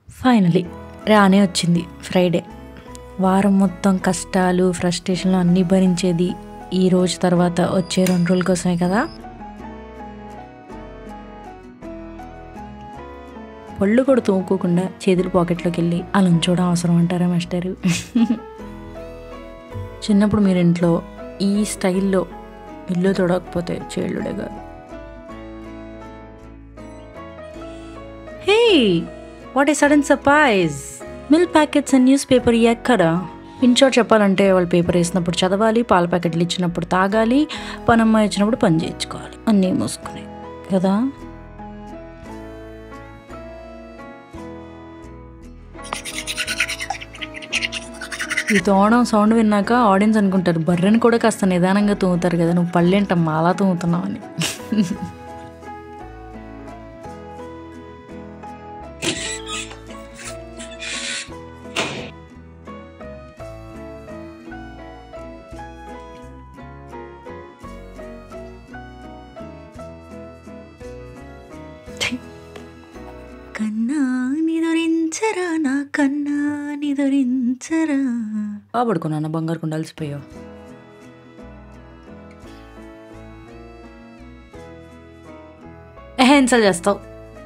Finally రానే వచ్చింది Friday వారం మొత్తం కష్టాలు ఫ్రస్ట్రేషన్లు అన్నీ భరించేది ఈ రోజు తర్వాత వచ్చే రెండు రోజుల కోసమే కదా పళ్ళు కూడా తోముకోకుండా చేతులు పాకెట్లోకి వెళ్ళి అలా ఉంచోవడం అవసరం అంటారా మాస్టరు చిన్నప్పుడు మీరు ఇంట్లో ఈ స్టైల్లో ఇల్లు తొడకపోతే చేళ్ళుడే కాదు hey what a sudden surprise milk packets and news paper ఎక్కడ ఇంచోట్ చెప్పాలంటే వాళ్ళు పేపర్ వేసినప్పుడు చదవాలి పాల ప్యాకెట్లు ఇచ్చినప్పుడు తాగాలి పనమ్మ ఇచ్చినప్పుడు పని చేయించుకోవాలి అన్నీ మూసుకునే కదా ఈ తోవడం సౌండ్ విన్నాక ఆడియన్స్ అనుకుంటారు బర్రెని కూడా కాస్త నిదానంగా తూముతారు కదా నువ్వు పళ్ళేంటమ్మా అలా తూముతున్నావు అని కన్నా నిదురించరా నా కన్నా నిదురించరా బాగా పడుకున్నా బంగారు కొండ అలసిపోయావు ఎహెన్సల్ చేస్తావు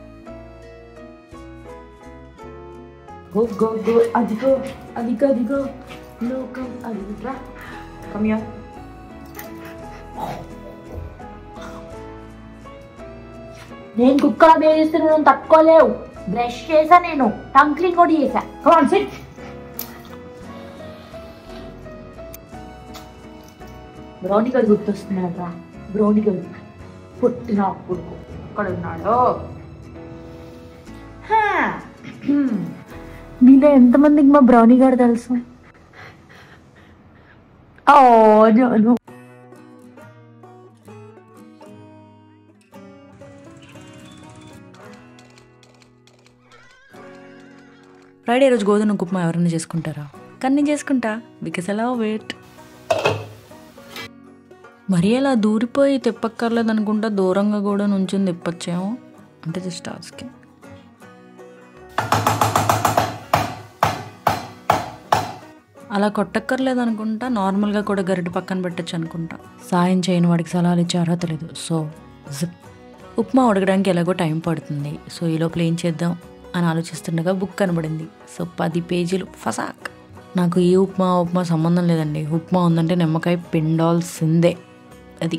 గో గో గో అదిగో అదిగో అదిగో లోకం అదిగా కమ్యా నేను కుక్కల బేరిస్తున్నాను తట్టుకోలేవు బ్రష్ చేసా నేను టంగ్ క్లీన్ కూడా చేసా కమాన్ సిట్ బ్రౌనీ గడు గుర్తొస్తున్నాడు రా బ్రౌనీ గడు పుట్టిన అప్పుడు అక్కడ ఉన్నాడు హా. మీలో ఎంతమందికి మా బ్రౌనీ గారు తెలుసు ఓ జోను ఫ్రైడే రోజు గోధుమ ఉప్మా ఎవరైనా చేసుకుంటారా కానీ నేను చేసుకుంటా బికాస్ అలా వెయిట్ మరీ అలా దూరిపోయి తిప్పక్కర్లేదు అనుకుంటా దూరంగా కూడా నుంచుని తిప్పొచ్చేమో అంటే జస్ట్ టాస్కి అలా కొట్టక్కర్లేదు అనుకుంటా నార్మల్గా కూడా గరిటె పక్కన పెట్టచ్చు అనుకుంటా సాయం చేయని వాడికి సలహాలు ఇచ్చే అర్హత లేదు సో జిప్ ఉప్మా ఉడకడానికి ఎలాగో టైం పడుతుంది సో ఈ లోపల ఏం చేద్దాం అని ఆలోచిస్తుండగా బుక్ కనబడింది సో పది పేజీలు ఫసాక్ నాకు ఈ ఉప్మా ఉప్మా సంబంధం లేదండి ఉప్మా ఉందంటే నిమ్మకాయ పిండాల్సిందే అది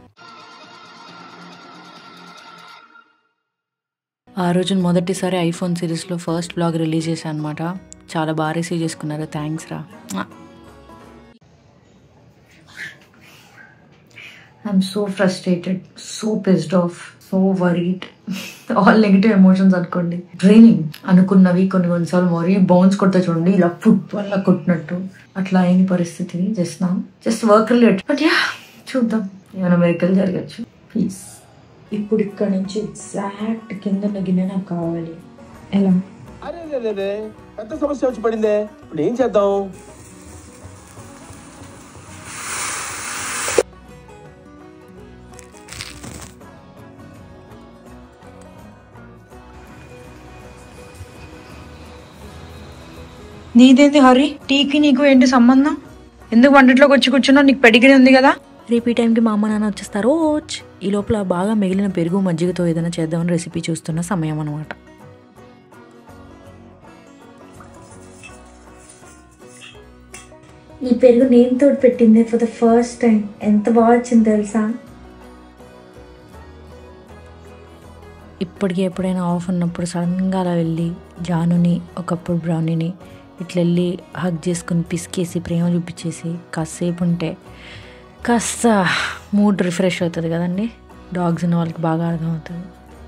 ఆ రోజు మొదటిసారి ఐఫోన్ సిరీస్లో ఫస్ట్ బ్లాగ్ రిలీజ్ చేశాను అనమాట చాలా బాగా రిసీవ్ చేసుకున్నారు థ్యాంక్స్ రా I'm so frustrated so pissed off so worried all negative emotions అనుకోండి డ్రైనింగ్ అనుకున్నవి కొన్ని కొన్నిసార్లు మరీ బౌన్స్ కొడతా చూడండి ఇలా ఫుట్బాల్ లా కొట్టినట్టు అట్లా అయిన పరిస్థితి జస్ట్ నా just work related but yeah చూద్దాం ఏమైనా మెరికల్ జరగచ్చు ప్లీజ్ ఇప్పుడు ఇక్కడ నుంచి ఎగ్జాక్ట్ కింద ఉన్న గిన్నె నాకు కావాలి ఎలా అరే రే రే రే పెద్ద సమస్య వచ్చి పడిందే ఇప్పుడు ఏం చేద్దాం నీదేంది హరి టీకి నీకు ఏంటి సంబంధం ఎందుకు వంటింట్లోకి వచ్చి కూర్చున్నావు నీకు పెడిగిరి ఉంది కదా రేపు ఈ టైంకి మా అమ్మ నాన్న వచ్చేస్తారు ఓచ్ ఈ లోపల బాగా మిగిలిన పెరుగు మజ్జిగతో ఏదైనా చేద్దామని రెసిపీ చూస్తున్న సమయం అనమాట ఈ పెరుగు నేను తోడు పెట్టింది ఫర్ ద ఫస్ట్ టైం ఎంత బాగా వచ్చింది తెలుసా ఇప్పటికీ ఎప్పుడైనా ఆఫ్ ఉన్నప్పుడు సడన్గా అలా వెళ్ళి జానుని ఒకప్పుడు బ్రౌనీని ఇట్లా వెళ్ళి హగ్ చేసుకుని పిసికేసి ప్రేమ చూపించేసి కాసేపు ఉంటే కాస్త మూడ్ రిఫ్రెష్ అవుతుంది కదండి డాగ్స్ ఉన్న వాళ్ళకి బాగా అర్థమవుతుంది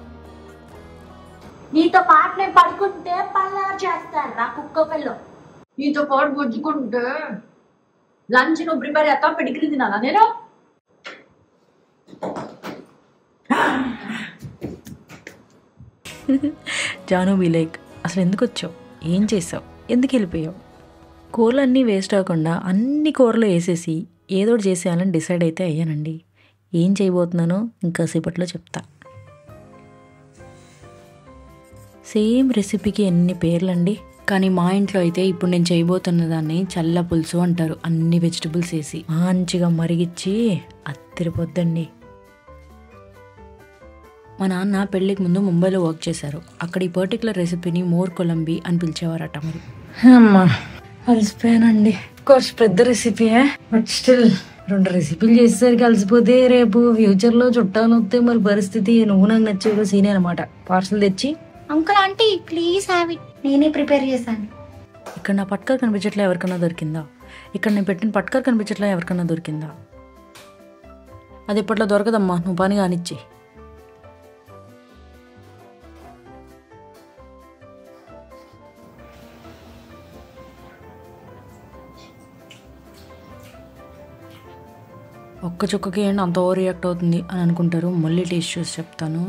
నీతో పాటు నేను పడుకుంటే పళ్ళ చేస్తాను నా కుక్క పిల్ల నీతో పాటు గుజ్జుకుంటే లంచ్ నువ్వు ప్రిపేర్ చేస్తావు పెడిగిరి తినాలా నేను జాను బీ లైక్ అసలు ఎందుకు వచ్చావు ఏం చేసావు ఎందుకు వెళ్ళిపోయావు కూరలు అన్నీ వేస్ట్ అవ్వకుండా అన్ని కూరలు వేసేసి ఏదో ఒకటి చేసేయాలని డిసైడ్ అయితే అయ్యానండి ఏం చేయబోతున్నానో ఇంకాసేపట్లో చెప్తా సేమ్ రెసిపీకి ఎన్ని పేర్లండి కానీ మా ఇంట్లో అయితే ఇప్పుడు నేను చేయబోతున్న దాన్ని చల్ల పులుసు అంటారు అన్ని వెజిటబుల్స్ వేసి మంచిగా మరిగిచ్చి అత్తిరిపోద్దండి మా నాన్న పెళ్ళికి ముందు ముంబైలో వర్క్ చేశారు అక్కడ ఈ పర్టికులర్ రెసిపీని మోర్ కొలంబి అని పిలిచేవారట మరి అమ్మా అలసిపోయానండి కోర్స్ పెద్ద రెసిపీయే బట్ స్టిల్ రెండు రెసిపీలు చేసేసరికి అలసిపోతే రేపు ఫ్యూచర్ లో చుట్టాలు వస్తే మరి పరిస్థితి నువ్వు నాకు నచ్చేగా సీనే అనమాట పార్సల్ తెచ్చి uncle aunty please have it నేనే ప్రిపేర్ చేశాను ఇక్కడ నా పట్కర్ కనిపించట్లా ఎవరికన్నా దొరికిందా ఇక్కడ నేను పెట్టిన పట్కర్ కనిపించట్లా ఎవరికన్నా దొరికిందా అది ఇప్పట్లో దొరకదమ్మా నువ్వు పని కానిచ్చి ఒక్క చుక్కకి ఏంటి అంత ఓవర్ రియాక్ట్ అవుతుంది అని అనుకుంటారు మళ్ళీ టేస్ట్ చూసి చెప్తాను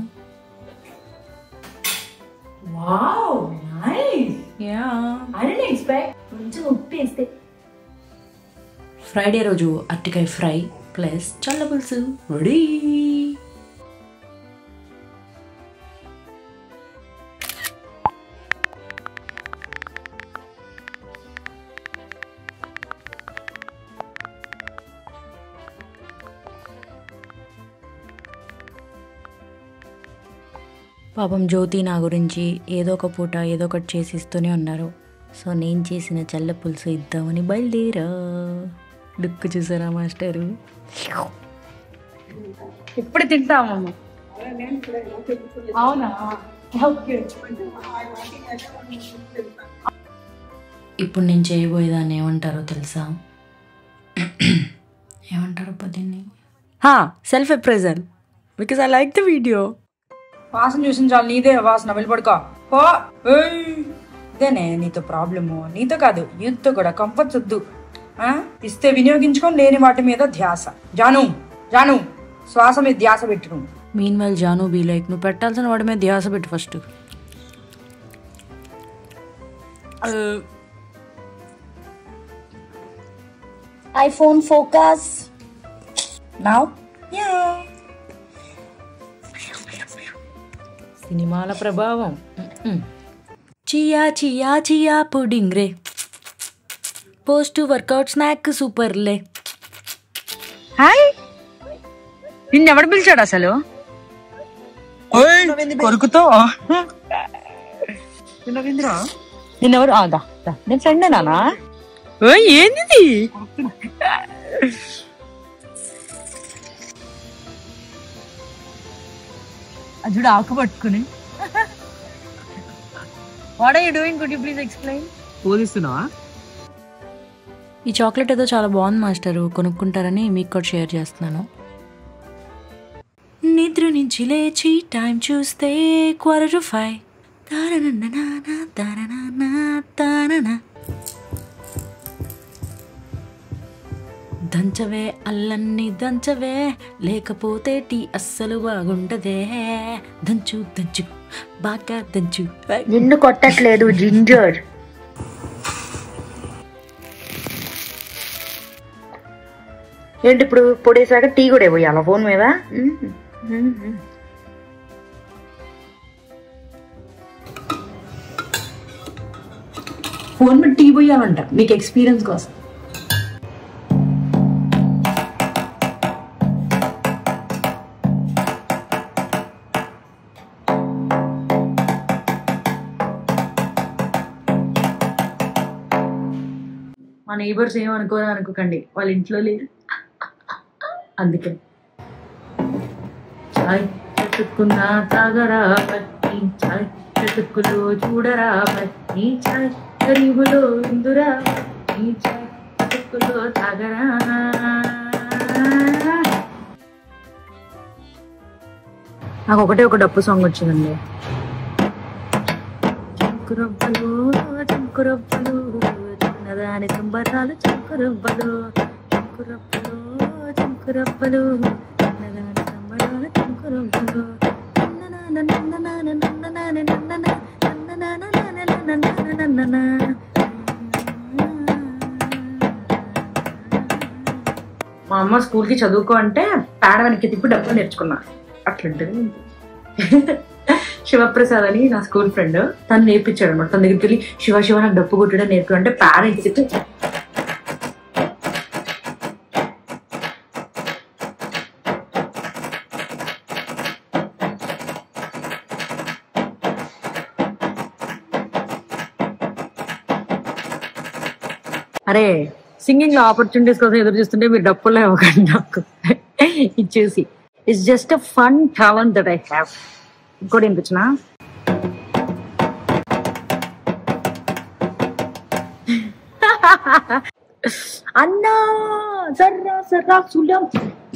యా కొంచెం ఉప్పు వేస్తే ఫ్రైడే రోజు అరటికాయ ఫ్రై ప్లస్ చల్ల పులుసు రెడీ పాపం జ్యోతి నా గురించి ఏదో ఒక పూట ఏదో ఒకటి చేసి ఇస్తూనే ఉన్నారు సో నేను చేసిన చల్ల పులుసు ఇద్దామని బయలుదేరా డుక్కు చూసారా మాస్టరు ఇప్పుడు తింటామమ్మ అవునా ఓకే ఇప్పుడు నేను చేయబోయేదాన్ని ఏమంటారో తెలుసా ఏమంటారు పొద్దున్నే self appraisal because I like the video వాసన చూసిన చాలు నీదే వాసన వెళ్ళిపడుకో పో ఏయ్. ఇదేనే నీతో ప్రాబ్లము నీతో కాదు యూత్తో కూడా కంఫర్ట్స్ వద్దు ఆ? ఇస్తే వినియోగించుకొని లేని వాటి మీద ధ్యాస జాను జాను శ్వాస మీద ధ్యాస పెట్టును meanwhile Janu be like నువ్వు పెట్టాల్సిన వాడి మీద ధ్యాస పెట్టు ఫస్ట్ ఐఫోన్ ఫోకస్ నౌ సినిమాల ప్రభావం చియా చియా చియా పుడింగ్ రే పోస్ట్ వర్కౌట్ స్నాక్ సూపర్లే హాయ్ నిన్నెవడు పిలిచాడు అసలు కొరుకుతో నిన్నెవరు ఆ, దా, దా. నేను ఫ్రెండ్ నానా ఏంది అజుడు ఆకు పట్టుకుని what are you doing could you please explain పోలిస్తున్నావా ఈ చాక్లెట్ ఏదో చాలా బాగుంది మాస్టరు కొనుక్కుంటారని మీకు కూడా షేర్ చేస్తున్నాను నిద్ర నుంచి లేచి టైం చూస్తే క్వార్టర్ టు ఫైవ్ తారనననానా, తారనానా, తారనా. దంచవే అల్లన్ని దంచవే లేకపోతే టీ అస్సలు బాగుంటదే దంచు దంచు బాగా దంచు నిన్ను కొట్టట్లేదు జింజర్ ఏంటి ఇప్పుడు పొడేసాక టీ కూడా పోయాల ఫోన్ మీద ఫోన్ మీద టీ పోయాలంట మీకు ఎక్స్పీరియన్స్ కోసం మా నైబర్స్ ఏమనుకోని అనుకోకండి వాళ్ళ ఇంట్లో లేరు అందుకే చాయ్ చెట్టుకున్నా తాగరా పట్టి చాయ్ చెట్టుకులో చూడరా పట్టి చాయ్ గరీబులో ఇందురా ఈ చాయ్ చెట్టుకులో తాగరా నాకు ఒకటే ఒక డప్పు సాంగ్ వచ్చిందండి చంకురవ్వలు చంకురవ్వలు చిన్నదాని సంబరాలు చంకురవ్వలు చంకురవ్వలు చంకురవ్వలు చిన్నదాని సంబరాలు చంకురవ్వలు నన్ననాన నన్ననాన నన్ననాన నన్నన నన్ననాన నన్ననాన నన్ననాన. మా అమ్మ స్కూల్కి చదువుకో అంటే పేడ వెనక్కి తిప్పి డబ్బులు నేర్చుకున్నా అట్లుంటుంది శివప్రసాద్ అని నా స్కూల్ ఫ్రెండ్ తను నేర్పించాడు అనమాట తన దగ్గరికి వెళ్ళి శివ శివ నాకు డప్పు కొట్టడం నేర్పి అంటే పేరెంట్స్ అయితే అరే సింగింగ్ లో ఆపర్చునిటీస్ కోసం ఎదురు చూస్తుంటే మీరు డప్పుల్లో ఇవ్వకండి నాకు ఇచ్చేసి it's just a fun talent that I have ఇంకోటి వినిపించిన అన్నా సర్రా సర్రా సులం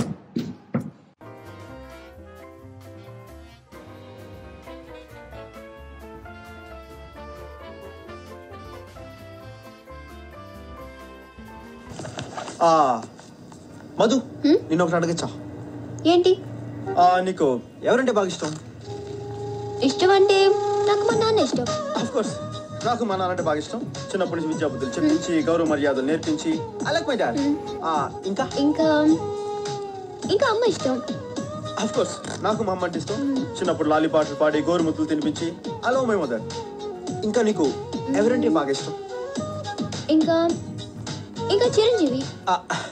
ఆ, మధు నిన్న ఒకటి అడగచ్చా ఏంటి నీకు ఎవరంటే బాగా ఇష్టం ఇష్టం అంటే నాకు మా నాన్న ఇష్టం ఆఫ్ కోర్స్ నాకు మా నాన్న అంటే బాగా ఇష్టం చిన్నప్పటి నుంచి విద్యా బుద్ధులు చెప్పించి గౌరవ మర్యాదలు నేర్పించి ఐ లైక్ మై డాడ్ ఇంకా ఇంకా ఇంకా అమ్మ ఇష్టం ఆఫ్ కోర్స్ నాకు మా అమ్మ అంటే ఇష్టం చిన్నప్పుడు లాలి పాటలు పాడి గోరుముద్దలు తినిపించి ఐ లవ్ మై మదర్ ఇంకా నీకు ఎవరంటే బాగా ఇష్టం ఇంకా ఇంకా చిరంజీవి ఆ,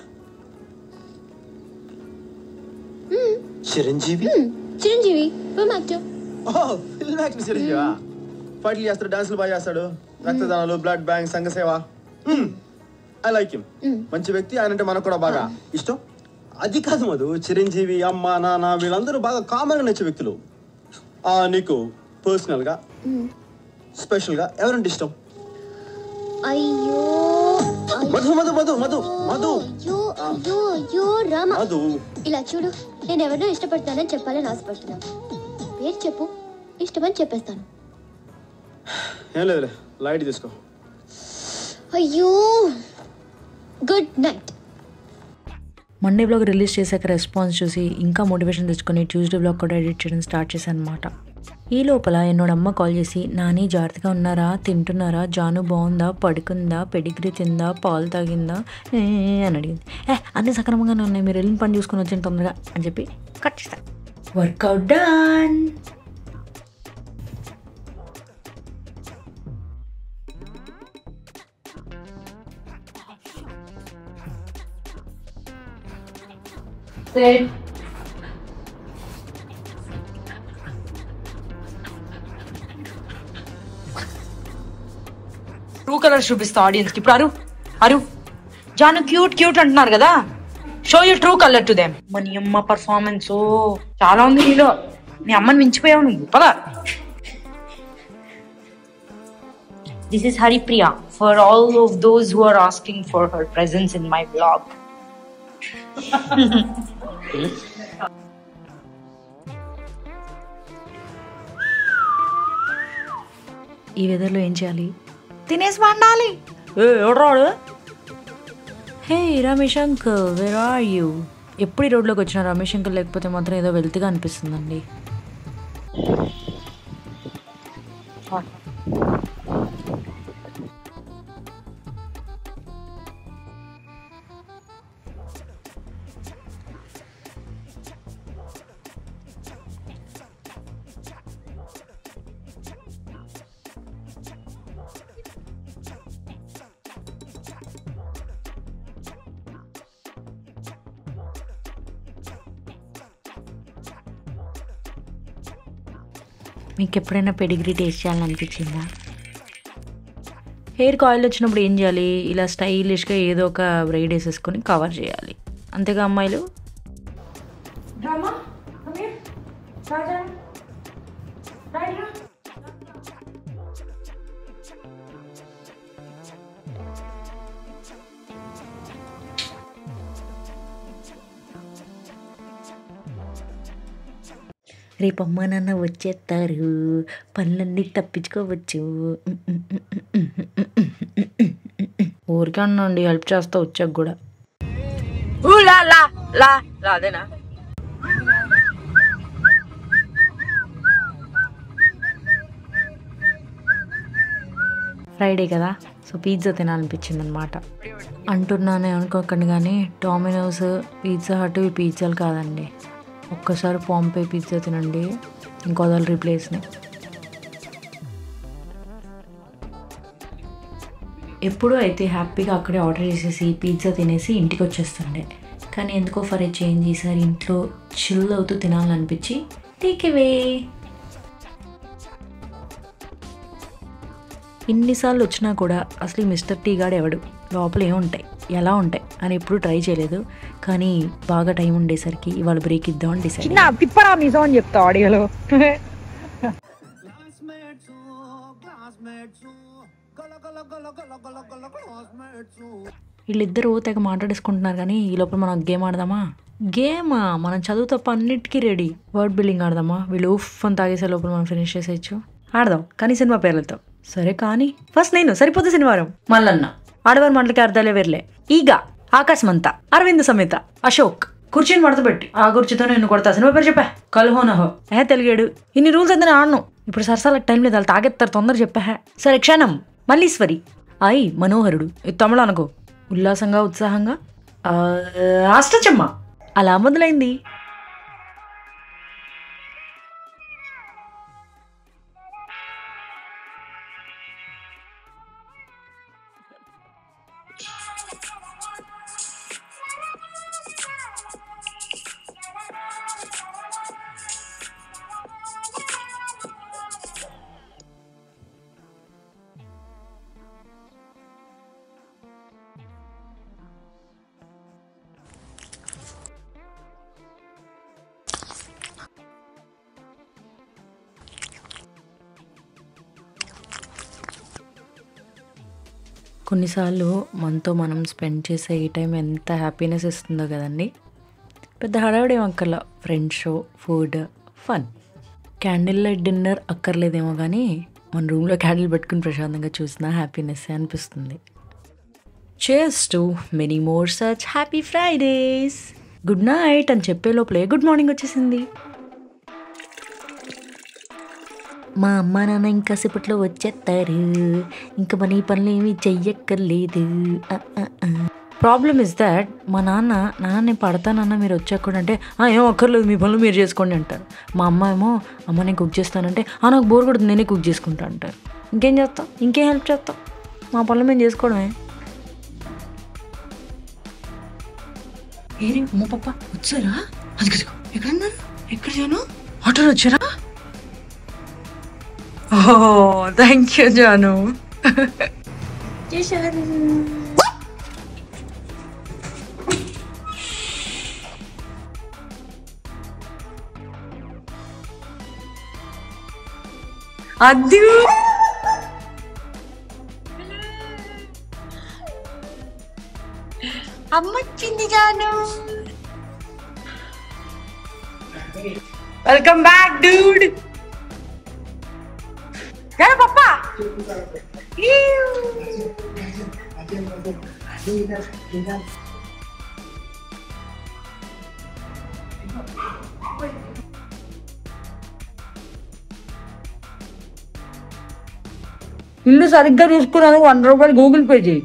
చిరంజీవి హ్మ్, చిరంజీవి ఫిల్మ్ యాక్టర్ ఓ ఫిల్మ్ యాక్టర్ చిరంజీవా ఫైట్లు చేస్తాడు డాన్సులు బాగా చేస్తాడు రక్తదానాలు బ్లడ్ బ్యాంక్ సంఘ సేవ ఐ లైక్ హిమ్ మంచి వ్యక్తి ఆయన అంటే మనకు కూడా బాగా ఇష్టం అది కాదు మధు చిరంజీవి అమ్మ నాన్న వీళ్ళందరూ బాగా కామన్ గా నచ్చే వ్యక్తులు ఆ నీకు పర్సనల్ గా స్పెషల్ గా ఎవరంటే ఇష్టం అయ్యో అయ్యో, మధు మధు మధు మధు మధు అయ్యో అయ్యో అయ్యో రామ మధు ఇలా చూడు నేను ఎవరినో ఇష్టపడతానని చెప్పాలని ఆశపడుతున్నా పేరు చెప్పు ఇష్టమని చెప్పేస్తాను ఏం లేదులే లైట్ తీసుకో అయ్యో good night Monday blog release చేశాక రెస్పాన్స్ చూసి ఇంకా మోటివేషన్ తెచ్చుకొని ట్యూస్డే బ్లాగ్ కూడా ఎడిట్ చేయడం స్టార్ట్ చేశాను అనమాట ఈ లోపల ఎన్నోడు అమ్మ కాల్ చేసి నాని జాగ్రత్తగా ఉన్నారా తింటున్నారా జాను బాగుందా పడుకుందా పెడిగ్రీ తిందా పాలు తాగిందా ఏ అని అడిగింది ఏ అన్ని సక్రమంగానే ఉన్నాయి మీరు వెళ్ళిన పని చూసుకొని వచ్చాను తొందరగా అని చెప్పి కట్ చేస్తాను వర్కౌట్ డన్ ట్రూ కలర్స్ చూపిస్తా ఆడియన్స్ కి ఇప్పుడు అరు అరు జాను క్యూట్ క్యూట్ అంటున్నారు కదా show you true colour to them మన అమ్మ పర్ఫార్మెన్స్ చాలా ఉంది నీలో మీ అమ్మని మించిపోయావు నువ్వు పదా this is Haripriya for all of those who are asking for her presence in my blog ఈ వెదర్లో ఏం చేయాలి తినేసి వండాలి ఎవడరాడు hey Ramesh uncle where are you ఎప్పుడు ఈ రోడ్లోకి వచ్చిన రమేష్ అంకుల్ లేకపోతే మాత్రం ఏదో వెల్త్గా అనిపిస్తుందండి మీకు ఎప్పుడైనా పెడిగ్రీ టేస్ట్ చేయాలనిపించిందా హెయిర్ ఆయిల్ వచ్చినప్పుడు ఏం చేయాలి ఇలా స్టైలిష్గా ఏదో ఒక బ్రైడ్ వేసేసుకొని కవర్ చేయాలి అంతేగా అమ్మాయిలు రేపు అమ్మ నాన్న వచ్చేస్తారు పనులన్నీ తప్పించుకోవచ్చు ఊరికే అన్నండి హెల్ప్ చేస్తా వచ్చాక కూడా ఊ లా లా లా లా అదేనా ఫ్రైడే కదా సో పిజ్జా తినాలనిపించింది అనమాట అంటున్నానే అనుకోకండి కానీ డామినోస్ పిజ్జా హట్ ఇవి పిజ్జాలు కాదండి ఒక్కసారి పాంపే పిజ్జా తినండి ఇంకో రీప్లేస్ని ఎప్పుడూ అయితే హ్యాపీగా అక్కడే ఆర్డర్ చేసేసి పిజ్జా తినేసి ఇంటికి వచ్చేస్తుండే కానీ ఎందుకో ఫర్ ఏ చేంజ్ ఈసారి ఇంట్లో చిల్ అవుతూ తినాలనిపించి టేక్ అవే ఇన్నిసార్లు వచ్చినా కూడా అసలు ఈ మిస్టర్ టీ గాడు ఎవడు లోపల ఏముంటాయి ఎలా ఉంటాయి అని ఎప్పుడు ట్రై చేయలేదు కానీ బాగా టైం ఉండేసరికి ఇవాళ బ్రేక్ ఇద్దామని డిసైడ్ చిన్న తిప్పరా మీసం అని చెప్తా ఆడియోలో వీళ్ళిద్దరూ తెగ మాట్లాడేసుకుంటున్నారు కానీ ఈ లోపల మనం గేమ్ ఆడదామా గేమా మనం చదువు తప్ప అన్నిటికీ రెడీ వర్డ్ బిల్డింగ్ ఆడదామా వీళ్ళు ఉఫ్ అని తాగేసే లోపల మనం ఫినిష్ చేసేయచ్చు ఆడదాం కానీ సినిమా పేర్లతో సరే కానీ ఫస్ట్ నేను సరిపోతే శనివారం మల్లన్న ఆడవారి మాటలకి అర్థాలే వేర్లే ఈగ ఆకాశమంతా అరవింద్ సమేత అశోక్ కుర్చీని మడతపెట్టి ఆ కుర్చీతో నేను కొడతా సినిమా పేరు చెప్పా కల్హోనహో ఏ తెలుగాడు ఇన్ని రూల్స్ అయితే నేను ఆడను ఇప్పుడు సరసాలకు టైం లేదు వాళ్ళు తాగెత్తారు తొందర చెప్పా సరే క్షణం మల్లీశ్వరి ఐ మనోహరుడు ఇది తమిళ అనుకో ఉల్లాసంగా ఉత్సాహంగా ఆ, అష్టచమ్మ అలా మొదలైంది కొన్నిసార్లు మనతో మనం స్పెండ్ చేసే ఈ టైం ఎంత హ్యాపీనెస్ ఇస్తుందో కదండి పెద్ద హడావిడి అక్కర్లా friends show food fun candle light dinner అక్కర్లేదేమో కానీ మన రూమ్లో క్యాండిల్ పెట్టుకుని ప్రశాంతంగా చూసినా హ్యాపీనెస్ అనిపిస్తుంది చేస్ to many more such happy Fridays good night అని చెప్పే లోపలే గుడ్ మార్నింగ్ వచ్చేసింది మా అమ్మ నాన్న ఇంకాసేపట్లో వచ్చేస్తారు ఇంకా మన ఈ పనులు ఏమీ చెయ్యక్కర్లేదు ప్రాబ్లమ్ ఇస్ దాట్ మా నాన్న నాన్న నేను పడతానన్న మీరు వచ్చాకుండా అంటే "ఆ, ఏం అక్కర్లేదు మీ పనులు మీరు చేసుకోండి అంటారు మా అమ్మ ఏమో అమ్మ నేను కుక్ చేస్తానంటే "ఆ, నాకు బోర్ కొడుతుంది నేనే కుక్ చేసుకుంటా అంటారు ఇంకేం చేస్తాం ఇంకేం హెల్ప్ చేస్తాం మా పనులు మేము చేసుకోవడమే ఏరి అమ్మ పప్ప వచ్చారా అది ఎక్కడ ఉన్నారు ఎక్కడ జాను ఆటోలో వచ్చారా ఓ థ్యాంక్ యూ జాను అది అమ్మ వచ్చింది Janu welcome back dude Janu పప్ప ఇల్లు సరిగ్గా చూసుకున్నాను వంద రూపాయలు గూగుల్ పే చేయి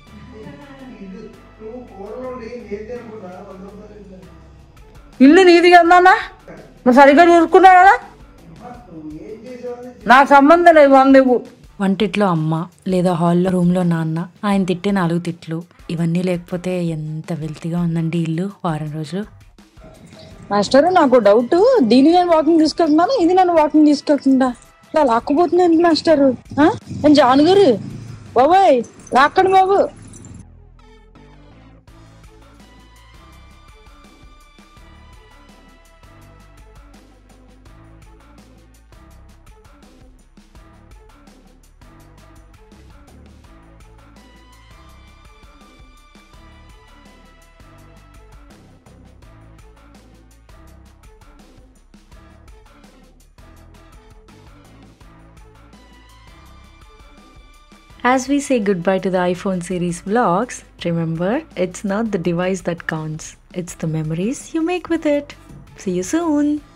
ఇల్లు నీది కదా నువ్వు సరిగ్గా చూసుకున్నా కదా నాకు సంబంధం లేదు వంద ఇవ్వు వంటిట్లో అమ్మ లేదా హాల్లో రూమ్లో నాన్న ఆయన తిట్టే నాలుగు తిట్లు ఇవన్నీ లేకపోతే ఎంత వెల్తీగా ఉందండి ఇల్లు వారం రోజులు మాస్టర్ నాకు డౌట్ దీన్ని నేను వాకింగ్ తీసుకెళ్తున్నాను ఇది నన్ను వాకింగ్ తీసుకెళ్తుందా ఇలా లాక్కుపోతున్నాను మాస్టర్ ఆ? నేను జాను గారు బాబాయ్ లాక్కండి బాబు As we say goodbye to the iPhone series vlogs, remember it's not the device that counts, it's the memories you make with it. See you soon.